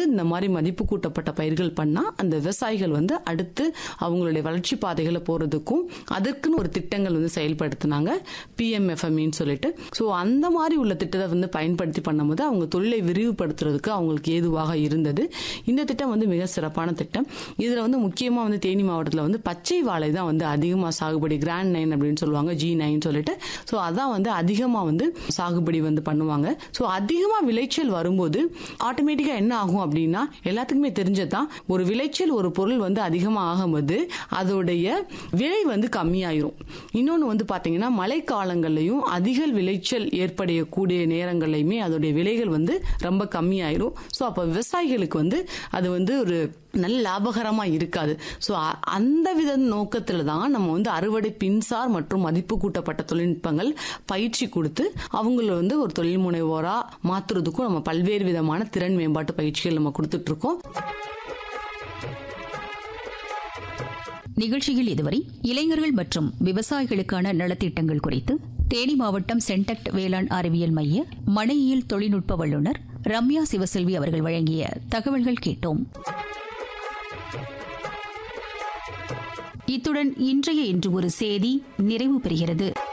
இந்த மாதிரி மதிப்பு கூட்டப்பட்ட பயிர்கள் பண்ணா அந்த விவசாயிகள் வந்து அடுத்து அவங்களுடைய வளர்ச்சி பாதைகளை போறதுக்கும் அதற்குன்னு ஒரு திட்டங்கள் வந்து செயல்படுத்தினாங்க பிஎம்எஃப்எம்இன்னு சொல்லிட்டு ஸோ அந்த மாதிரி உள்ள திட்டத்தை வந்து பயன்படுத்தி பண்ணும்போது அவங்க தொழிலை விரிவுபடுத்துறதுக்கு அவங்களுக்கு ஏதுவாக இருந்தது இந்த திட்டம் வந்து மிக சிறப்பான திட்டம் இதுல வந்து முக்கியமா வந்து தேனி மாவட்டத்தில் வந்து பச்சை வாழை தான் வந்து அதிகமாக சாகுபடி கிராண்ட் நைன் அப்படின்னு சொல்லுவாங்க ஜி நைன் சொல்லிட்டு ஸோ அதான் வந்து அதிகமாக வந்து சாகுபடி வந்து பண்ணுவாங்க ஸோ அதிகமாக விளைச்சல் வரும்போது ஆட்டோமேட்டிக்காக என்ன ஆகும் அப்படின்னா எல்லாத்துக்குமே தெரிஞ்சதுதான் ஒரு விளைச்சல் ஒரு பொருள் வந்து அதிகமாக ஆகும்போது அதோடைய விலை வந்து கம்மியாயிரும் இன்னொன்று வந்து பார்த்தீங்கன்னா மழைக்காலங்கள்லையும் அதிக விளைச்சல் ஏற்படக்கூடிய நேரங்கள்லையுமே அதோடைய விலைகள் வந்து ரொம்ப கம்மியாயிரும் ஸோ அப்போ விவசாயிகளுக்கு வந்து அது வந்து ஒரு நல்ல லாபகரமா இருக்காது ஸோ அந்த வித நோக்கத்துல தான் நம்ம வந்து அறுவடை பின்சார் மற்றும் மதிப்பு கூட்டப்பட்ட தொழில்நுட்பங்கள் பயிற்சி கொடுத்து அவங்கள வந்து ஒரு தொழில் முனைவோரா மாத்துறதுக்கும் நம்ம பல்வேறு விதமான திறன் மேம்பாட்டு பயிற்சிகள் நம்ம கொடுத்துட்டு இருக்கோம் நிகழ்ச்சியில் இதுவரை இளைஞர்கள் மற்றும் விவசாயிகளுக்கான நலத்திட்டங்கள் குறித்து தேனி மாவட்டம் சென்டக்ட் வேளாண் அறிவியல் மைய மனையியல் தொழில்நுட்ப வல்லுநர் ரம்யா சிவசெல்வி அவர்கள் வழங்கிய தகவல்கள் கேட்டோம் இத்துடன் இன்றைய இன்று ஒரு செய்தி நிறைவு பெறுகிறது